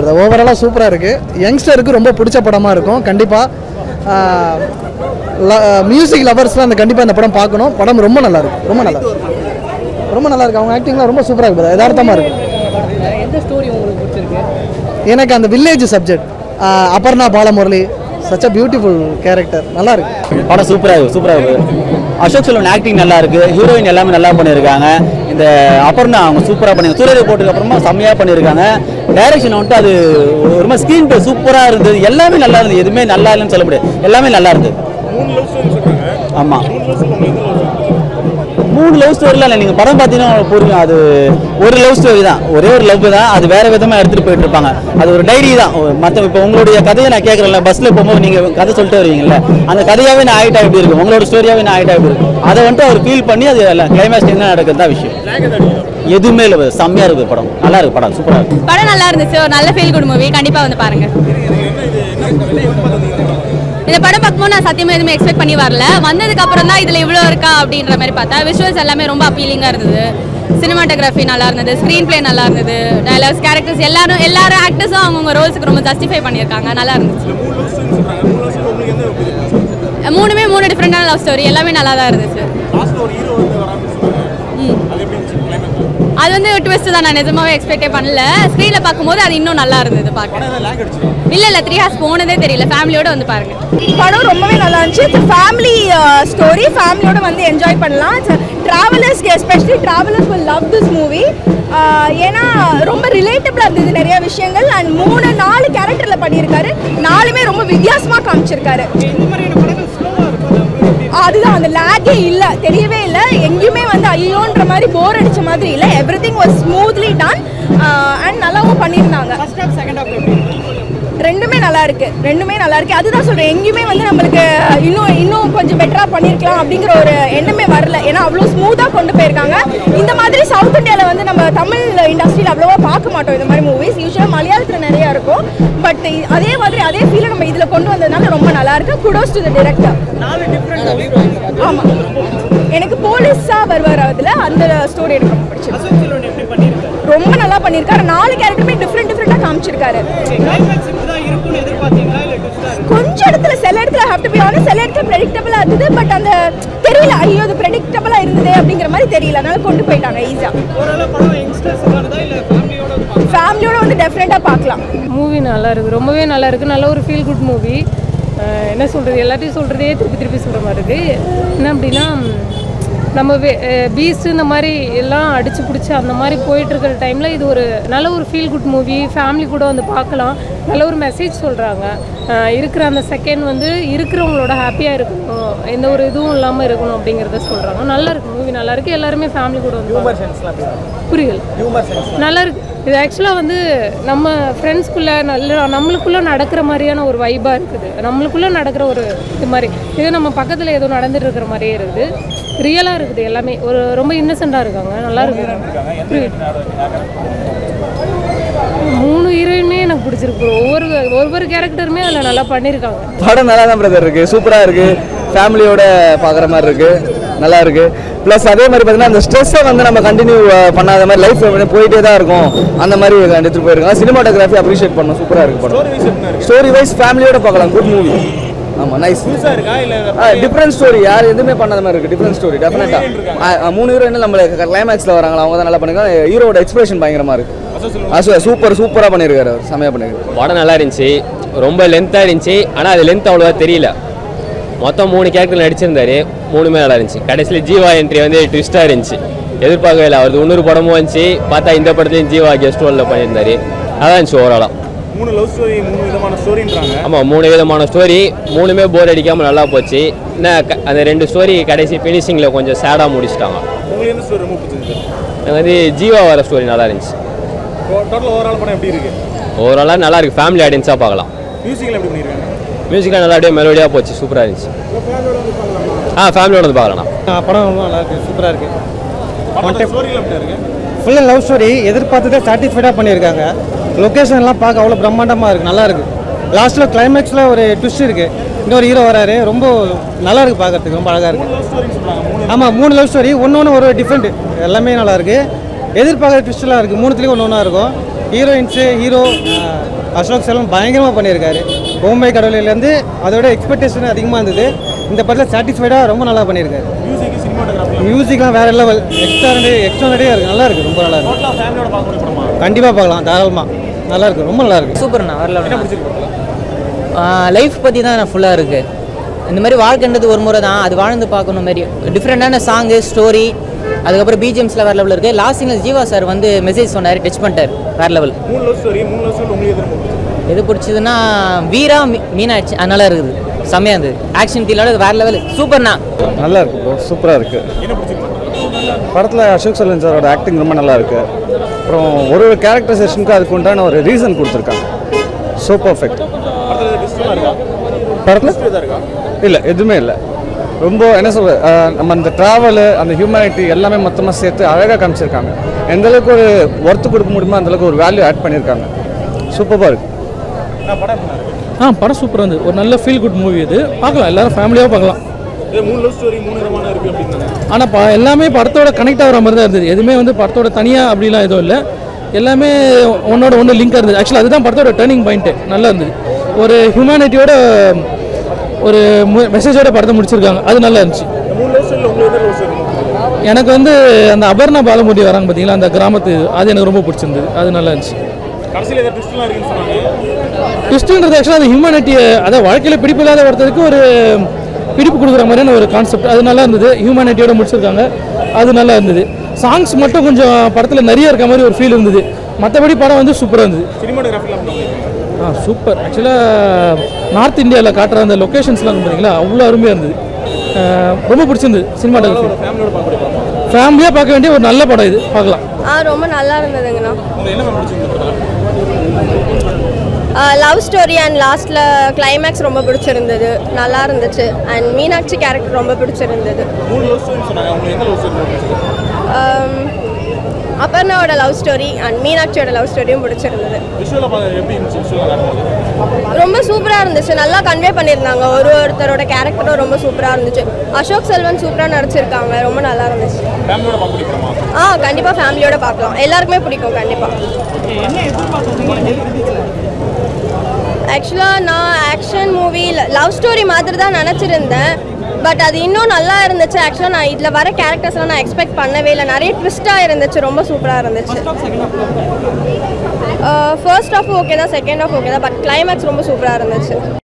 ஓவராலாக சூப்பராக இருக்குது யங்ஸ்டருக்கு ரொம்ப பிடிச்ச படமாக இருக்கும் கண்டிப்பாக மியூசிக் லவர்ஸ்லாம் அந்த கண்டிப்பாக இந்த படம் பார்க்கணும் படம் ரொம்ப நல்லா இருக்கு ரொம்ப நல்லா இருக்கு ரொம்ப நல்லா இருக்கு அவங்க ஆக்டிங்லாம் ரொம்ப சூப்பராக இருக்குது யதார்த்தமாக இருக்கு எந்த ஸ்டோரி உங்களுக்கு பிடிச்சிருக்கு எனக்கு அந்த village subject Aparna Balamurali such a beautiful character நல்லா இருக்கு படம் சூப்பராக இருக்கு சூப்பராக இருக்கு அசோக் செல்வன் ஆக்டிங் நல்லா இருக்கு ஹீரோயின் எல்லாமே நல்லா பண்ணியிருக்காங்க இந்த அபர்ணா அவங்க சூப்பராக பண்ணி சூரிய போட்டுக்கு அப்புறமா செம்மையாக பண்ணியிருக்காங்க டைரக்ஷன் வந்துட்டு அது ஒரு மாதிரி ஸ்க்ரீன் பே சூப்பராக இருந்தது எல்லாமே நல்லா இருந்தது எதுவுமே நல்லா இல்லைன்னு சொல்ல முடியாது எல்லாமே நல்லா இருந்தது ஆமாம் மூணு லவ் ஸ்டோரிலாம் இல்லை நீங்கள் படம் பார்த்தீங்கன்னா உங்களுக்கு புரியும் அது ஒரு லவ் ஸ்டோரி தான் ஒரே ஒரு லவ் தான் அது வேற விதமாக எடுத்துகிட்டு போயிட்டு இருப்பாங்க அது ஒரு டைரி தான் மற்ற இப்போ உங்களுடைய கதையை நான் கேட்குறேன்ல பஸ்ஸில் போகும்போது நீங்கள் கதை சொல்லிட்டு வருவீங்கல்ல அந்த கதையாகவே நான் ஆகிட்டா எப்படி இருக்கும் உங்களோட ஸ்டோரியாகவே நான் ஆகிட்டா எப்படி இருக்கும் அதை வந்துட்டு அவர் ஃபீல் பண்ணி அது கிளைமேக்ஸ் என்ன நடக்குது தான் விஷயம் எதுவுமே இல்லை செம்மையாக இருக்குது படம் நல்லா இருக்கு படம் சூப்பராக இருக்கு படம் நல்லா இருந்துச்சு ஒரு நல்ல ஃபீல் குட் மூவி கண்டிப்பா வந்து பாருங்க இந்த படம் பார்க்கும்போது நான் சத்தியமா எதுவுமே எக்ஸ்பெக்ட் பண்ணி வரல வந்ததுக்கு அப்புறம் தான் இதுல இவ்வளோ இருக்கா அப்படின்ற மாதிரி பார்த்தா விஷுவல்ஸ் எல்லாமே ரொம்ப அப்பீலிங்கா இருந்தது சினிமாட்டோகிராஃபி நல்லா இருந்தது ஸ்க்ரீன் ப்ளே நல்லா இருந்தது டயலாக்ஸ் கேரக்டர்ஸ் எல்லாரும் எல்லாரும் ஆக்டர்ஸும் அவங்கவுங்க ரோல்ஸுக்கு ரொம்ப ஜஸ்டிஃபை பண்ணியிருக்காங்க நல்லா இருந்துச்சு மூணுமே மூணு டிஃப்ரெண்டான லவ் ஸ்டோரி எல்லாமே நல்லா தான் இருந்துச்சு ம். அது வந்து ட்விஸ்ட் தான் நான் நிஜமாவே எக்ஸ்பெக்டே பண்ணல ஸ்க்ரீன்ல பார்க்கும்போது அது இன்னும் நல்லா இருந்தது பார்க்க இல்ல இல்ல த்ரீ ஹார்ஸ் போனதே தெரியல ஃபேமிலியோட வந்து பாருங்க படம் ரொம்பவே நல்லா இருந்துச்சு இட்ஸ் ஃபேமிலி ஸ்டோரி ஃபேமிலியோட வந்து என்ஜாய் பண்ணலாம் ட்ராவலர்ஸ்க்கு especially travellers will love this movie ஏன்னா ரொம்ப ரிலேட்டபிளாக இருந்தது நிறைய விஷயங்கள் அண்ட் மூணு நாலு கேரக்டரில் பண்ணியிருக்காரு நாலுமே ரொம்ப வித்தியாசமாக காமிச்சிருக்காரு அதுதான் அந்த லேக்கே இல்லை தெரியவே இல்லை எங்கேயுமே வந்து ஐயோன்ற மாதிரி போர் அடிச்ச மாதிரி இல்லை everything was smoothly done and நல்லாவும் பண்ணியிருந்தாங்க ரெண்டுமே நல்லா இருக்கு ரெண்டுமே நல்லா இருக்கு அதுதான் சொல்றேன் எங்கேயுமே வந்து நம்மளுக்கு இன்னும் இன்னும் கொஞ்சம் பெட்டரா பண்ணிருக்கலாம் அப்படிங்கிற ஒரு எண்ணமே வரல ஏன்னா அவ்வளோ ஸ்மூத்தா கொண்டு போயிருக்காங்க இந்த மாதிரி சவுத் இந்தியாவில் வந்து நம்ம தமிழ் இண்டஸ்ட்ரியில் அவ்வளோவா பார்க்க மாட்டோம் இந்த மாதிரி மூவிஸ் யூஸ்வலாக மலையாளத்தில் நிறைய இருக்கும் பட் அதே மாதிரி அதே ஃபீலை நம்ம இதில் கொண்டு வந்ததுனால ரொம்ப நல்லா இருக்கு குடோஸ் டு த டிரெக்டர் ஆமா எனக்கு போலீஸா வருவார் அதுல அந்த ஸ்டோரி எனக்கு ரொம்ப பிடிச்சிருக்கு ரொம்ப நல்லா பண்ணியிருக்காரு நாலு கேரக்டருமே டிஃப்ரெண்ட் டிஃப்ரெண்டா காமிச்சிருக்காரு கொஞ்சம் இடத்துல சில இடத்துல ஹேவ் டு பி ஆனஸ்ட் சில இடத்துல ப்ரெடிக்டபிளா இருந்தது பட் அந்த தெரியல ஐயோ அது ப்ரெடிக்டபிளா இருந்தது அப்படிங்கிற மாதிரி தெரியல அதனால கொண்டு போயிட்டாங்க ஈஸியா ஃபேமிலியோட வந்து டெஃபினட்டா பார்க்கலாம் மூவி நல்லா இருக்கு ரொம்பவே நல்லா இருக்கு நல்ல ஒரு ஃபீல் குட் மூவி என்ன சொல்றது எல்லாத்தையும் சொல்றதே திருப்பி திருப்பி சொல்ற மாதிரி இருக்கு என்ன அப்படின்னா நம்ம பீஸ்ட் இந்த மாதிரி எல்லாம் அடிச்சு பிடிச்சி அந்த மாதிரி போயிட்டு இருக்கிற டைம்ல இது ஒரு நல்ல ஒரு ஃபீல் குட் மூவி ஃபேமிலி கூட வந்து பார்க்கலாம் நல்ல ஒரு மெசேஜ் சொல்றாங்க அஹ் இருக்கிற அந்த செகண்ட் வந்து இருக்கிறவங்களோட ஹாப்பியாக இருக்கணும் எந்த ஒரு இதுவும் இல்லாமல் இருக்கணும் அப்படிங்கிறத சொல்றாங்க நல்லா இருக்கு மூவி நல்லா இருக்கு எல்லாருமே ஃபேமிலி கூட வந்து பார்க்கலாம். புரியல நல்லா இருக்கு இது ஆக்சுவலாக வந்து நம்ம ஃப்ரெண்ட்ஸ்குள்ளே நல்ல நம்மளுக்குள்ளே நடக்கிற மாதிரியான ஒரு வைபாக இருக்குது நம்மளுக்குள்ளே நடக்கிற ஒரு இது மாதிரி இது நம்ம பக்கத்தில் ஏதோ நடந்துட்டு இருக்கிற மாதிரியே இருக்குது ரியலாக இருக்குது எல்லாமே ஒரு ரொம்ப இன்னசென்ட்டாக இருக்காங்க நல்லா இருக்கு புரியுது. மூணு ஹீரோயினுமே எனக்கு பிடிச்சிருக்கு ஒவ்வொரு ஒவ்வொரு கேரக்டருமே அதில் நல்லா பண்ணியிருக்காங்க படம் நல்லா தான் பிரதர் இருக்குது சூப்பராக இருக்குது ஃபேமிலியோட பார்க்குற மாதிரி இருக்குது நல்லா இருக்குது ப்ளஸ் அதே மாதிரி பார்த்தீங்கன்னா அந்த ஸ்ட்ரெஸ்ஸை வந்து நம்ம கண்டினியூ பண்ணாத மாதிரி லைஃப் போயிட்டே தான் இருக்கும் அந்த மாதிரி எடுத்துகிட்டு போயிருக்காங்க சினிமாட்டோகிராஃபி அப்ரிஷியேட் பண்ணணும் சூப்பராக இருக்குது படம் ஸ்டோரி வைஸ் ஃபேமிலியோட பார்க்கலாம் குட் மூவி ஆமாம் நைஸ் டிஃப்ரெண்ட் ஸ்டோரி யார் எதுவுமே பண்ணாத மாதிரி இருக்குது டிஃப்ரெண்ட் ஸ்டோரி டெஃபினட்டாக மூணு ஹீரோ என்ன நம்ம கிளைமேக்ஸில் வராங்களா அவங்க தான் நல்லா பண்ணிருக்காங்க ஹீரோட எக்ஸ்பிரஷன் பயங்கரமாக இருக்குது சூப்பர் சூப்பராக பண்ணியிருக்காரு அவர் செமையாக பண்ணியிருக்காரு படம் நல்லா இருந்துச்சு ரொம்ப லென்த்தாக இருந்துச்சு ஆனால் அது லென்த் அவ்வளோவா தெரியல மொத்தம் மூணு கேரக்டர் நடிச்சிருந்தாரு மூணுமே நல்லா இருந்துச்சு கடைசியில் ஜீவா என்ட்ரி வந்து ட்விஸ்ட்டாக இருந்துச்சு எதிர்பார்க்கவே இல்லை அவரது இன்னொரு படமும் வந்துச்சு பார்த்தா இந்த படத்துலையும் ஜீவா கெஸ்ட் ரோலில் பண்ணியிருந்தாரு அதான் இருந்துச்சு ஓவராலாக மூணு லவ் ஸ்டோரி மூணு விதமான ஸ்டோரின்றாங்க ஆமாம் மூணு விதமான ஸ்டோரி மூணுமே போர் அடிக்காமல் நல்லா போச்சு என்ன க- அந்த ரெண்டு ஸ்டோரி கடைசி ஃபினிஷிங்கில் கொஞ்சம் சேடாக முடிச்சிட்டாங்க உங்களுக்கு எந்த ஸ்டோரி ரொம்ப பிடிச்சிருக்கு எனக்கு வந்து ஜீவா வர ஸ்டோரி நல்லா இருந்துச்சு டோட்டல் ஓவரால் படம் எப்படி இருக்கு ஓவராலாக நல்லா இருக்கு ஃபேமிலி ஆடியன்ஸாக பார்க்கலாம் மியூசிக்ல எப்படி பண்ணிருக்காங்க மியூசிக்காக நல்லா அப்படியே மெலோடியாக போச்சு சூப்பராக இருந்துச்சு ஆ ஃபேமிலியோட வந்து பார்க்கலாம் படம் ரொம்ப நல்லா இருக்கு சூப்பராக இருக்கு படத்தோட ஸ்டோரியில் எப்படி இருக்கு ஃபுல் அண்ட் லவ் ஸ்டோரி எதிர்பார்த்ததே சாட்டிஸ்ஃபைடாக பண்ணியிருக்காங்க லொக்கேஷன்லாம் பார்க்க அவ்வளோ பிரம்மாண்டமாக இருக்குது நல்லா இருக்கு லாஸ்ட்டில் கிளைமேக்ஸில் ஒரு ட்விஸ்ட் இருக்கு இன்னொரு ஹீரோ வராரு ரொம்ப நல்லா இருக்கு பார்க்கறதுக்கு ரொம்ப அழகாக இருக்கு ஆமாம் மூணு லவ் ஸ்டோரி ஒன்று ஒன்று ஒரு டிஃப்ரெண்ட் எல்லாமே நல்லா இருக்கு எதிர்பார்க்குற ட்விஸ்ட்லாம் இருக்குது மூணுத்துலேயும் ஒன்று ஒன்றா இருக்கும் ஹீரோயின்ஸு ஹீரோ அசோக் செல்வன் பயங்கரமாக பண்ணியிருக்காரு பொம்மை கடவுளிலேருந்து அதோட எக்ஸ்பெக்டேஷன் அதிகமாக இருந்தது இந்த படத்தில் சாட்டிஸ்ஃபைடாக ரொம்ப நல்லா பண்ணியிருக்காரு மியூசிக் சினிமாட்டோகிராஃபி மியூசிக்லாம் வேறு லெவல் எக்ஸ்ட்ரானரி எக்ஸ்ட்ரானரியாக இருக்குது நல்லா இருக்குது ரொம்ப நல்லா இருக்குது டோட்டலாக ஃபேமிலியோட பார்க்கக்கூடிய படமா கண்டிப்பாக பார்க்கலாம் தாராளமாக நல்லா இருக்குது ரொம்ப நல்லா இருக்குது சூப்பர்ண்ணா வரல என்ன பிடிச்சிருக்கு லைஃப் பற்றி தான் ஃபுல்லாக இருக்குது இந்த மாதிரி வாழ்க்கைன்றது ஒரு முறை தான் அது வாழ்ந்து பார்க்கணும் மாதிரி டிஃப்ரெண்ட்டான சாங்கு ஸ்டோரி அதுக்கப்புறம் பிஜிஎம்ஸில் வேறு லெவல் இருக்குது லாஸ்ட் சீனில் ஜீவா சார் வந்து மெசேஜ் சொன்னார் டச் பண்ணிட்டார் வேறு லெவல் மூணு லவ் ஸ்டோரி மூணு லவ் ஸ்டோரி உங்களுக்கு எது ரொம்ப பிடிச்சிருக்கு எது பிடிச்சதுன்னா வீரா மீ- மீனாட்சி அதனால இருக்குது செம்மையாக இருந்தது ஆக்ஷன் தீலோட வேறு லெவல் சூப்பர்ண்ணா நல்லா இருக்கு ப்ரோ சூப்பராக இருக்கு என்ன பிடிச்சிருக்கு படத்தில் அசோக் செல்வன் சாரோட ஆக்டிங் ரொம்ப நல்லா இருக்கு அப்புறம் ஒரு ஒரு கேரக்டரைசேஷனுக்கு அதுக்கு உண்டான ஒரு ரீசன் கொடுத்துருக்காங்க ஸோ பர்ஃபெக்ட் படத்தில் டிஸ்டெல்லாம் இருக்கா படத்தில் Twist எதா இருக்கா இல்லை எதுவுமே இல்லை ரொம்ப என்ன சொல்ற அஹ், நம்ம அந்த ட்ராவலு அந்த ஹியூமனிட்டி எல்லாமே மொத்தமாக சேர்த்து அழகாக காமிச்சிருக்காங்க எந்த அளவுக்கு ஒரு ஒர்த்து கொடுக்க முடியுமோ அந்த அளவுக்கு ஒரு வேல்யூ ஆட் பண்ணியிருக்காங்க சூப்பராக இருக்கு நான் படம் எப்படி இருக்கு ஆ படம் சூப்பராக இருந்தது ஒரு நல்ல ஃபீல் குட் மூவி இது பார்க்கலாம் எல்லாரும் ஃபேமிலியாக பார்க்கலாம் இது மூணு லவ் ஸ்டோரி மூணு விதமான இருக்கு அப்படின்னு ஆனால் ப எல்லாமே படத்தோட கனெக்ட் ஆகிற மாதிரி தான் இருந்தது எதுவுமே வந்து படத்தோட தனியாக அப்படிலாம் எதுவும் இல்லை எல்லாமே ஒன்னோட ஒன்று லிங்காக இருந்தது ஆக்சுவலாக அதுதான் படத்தோட டேர்னிங் பாயிண்ட்டு நல்லா இருந்தது ஒரு ஹியூமனிட்டியோட ஒரு மெசேஜோட படத்தை முடிச்சிருக்காங்க அது நல்லா இருந்துச்சு இந்த மூணு லவ் ஸ்டோரியில் உங்களுக்கு எது லவ் ஸ்டோரி எனக்கு வந்து அந்த அபர்ணா பாலமுடி வராங்க பார்த்தீங்களா அந்த கிராமத்து அது எனக்கு ரொம்ப பிடிச்சிருந்தது அது நல்லா இருந்துச்சு கடைசியில் ஏதாவது ட்விஸ்ட்லாம் இருக்குன்னு சொன்னாங்க ட்விஸ்ட்டுன்றது ஆக்சுவலாக அது ஹியூமனிட்டியை அதாவது வாழ்க்கையில் பிடிப்பு இல்லாத ஒருத்தருக்கு ஒரு பிடிப்பு கொடுக்குற மாதிரியான ஒரு கான்செப்ட் அது நல்லா இருந்தது ஹியூமனிட்டியோட முடிச்சிருக்காங்க அது நல்லா இருந்தது சாங்ஸ் மட்டும் கொஞ்சம் படத்தில் நிறைய இருக்க மாதிரி ஒரு ஃபீல் இருந்தது மற்றபடி படம் வந்து சூப்பராக இருந்தது சினிமாட்டோகிராஃபிலாம் பண்ணுவாங்க ஆ சூப்பர் ஆக்சுவலாக நார்த் இந்தியாவில் காட்டுற அந்த லொக்கேஷன்ஸ்லாம் பார்த்தீங்களா அவ்வளோ அருமையாக இருந்தது அஹ் ரொம்ப பிடிச்சிருந்தது சினிமாட்டோகிராஃபி ஃபேமிலியோட பார்க்கக்கூடிய படம் ஃபேமிலியாக பார்க்க வேண்டிய ஒரு நல்ல படம் இது பார்க்கலாம் ஆ ரொம்ப நல்லா இருந்ததுங்கண்ணா உங்களுக்கு என்ன பிடிச்சிருக்கு இந்த படத்தில் லவ் ஸ்டோரி அண்ட் லாஸ்ட்டில் கிளைமேக்ஸ் ரொம்ப பிடிச்சிருந்தது நல்லா இருந்துச்சு அண்ட் மீனாட்சி கேரக்டர் ரொம்ப பிடிச்சிருந்தது மூணு லவ் ஸ்டோரி சொன்னாங்க உங்களுக்கு எந்த லவ் ஸ்டோரி ரொம்ப பிடிச்சிருக்கு Um, அபர்ணாவோட லவ் ஸ்டோரி அண்ட் மீனாட்சியோட லவ் ஸ்டோரியும் பிடிச்சிருந்தது விஷுவலாக பார்க்க எப்படி இருந்துச்சு விஷுவலாக காட்டும்போது ரொம்ப சூப்பராக இருந்துச்சு நல்லா கன்வே பண்ணியிருந்தாங்க ஒரு ஒருத்தரோட கேரக்டரும் ரொம்ப சூப்பராக இருந்துச்சு அசோக் செல்வன் சூப்பராக நடிச்சிருக்காங்க ரொம்ப நல்லா இருந்துச்சு ஃபேமிலியோட பார்க்கக்கூடிய படமா ஆ கண்டிப்பாக ஃபேமிலியோட பார்க்கலாம் எல்லாருக்குமே பிடிக்கும் கண்டிப்பாக ஆக்சுவலாக நான் ஆக்ஷன் மூவி லவ் ஸ்டோரி மாதிரி தான் நினச்சிருந்தேன் பட் அது இன்னும் நல்லா இருந்துச்சு ஆக்சுவலாக நான் இதில் வர கேரக்டர்ஸ்லாம் நான் எக்ஸ்பெக்ட் பண்ணவே இல்லை நிறைய ட்விஸ்ட்டாக இருந்துச்சு ரொம்ப சூப்பராக இருந்துச்சு ஃபர்ஸ்ட் ஆஃப் ஓகே தான் செகண்ட் ஆஃப் ஓகே தான் பட் கிளைமேக்ஸ் ரொம்ப சூப்பராக இருந்துச்சு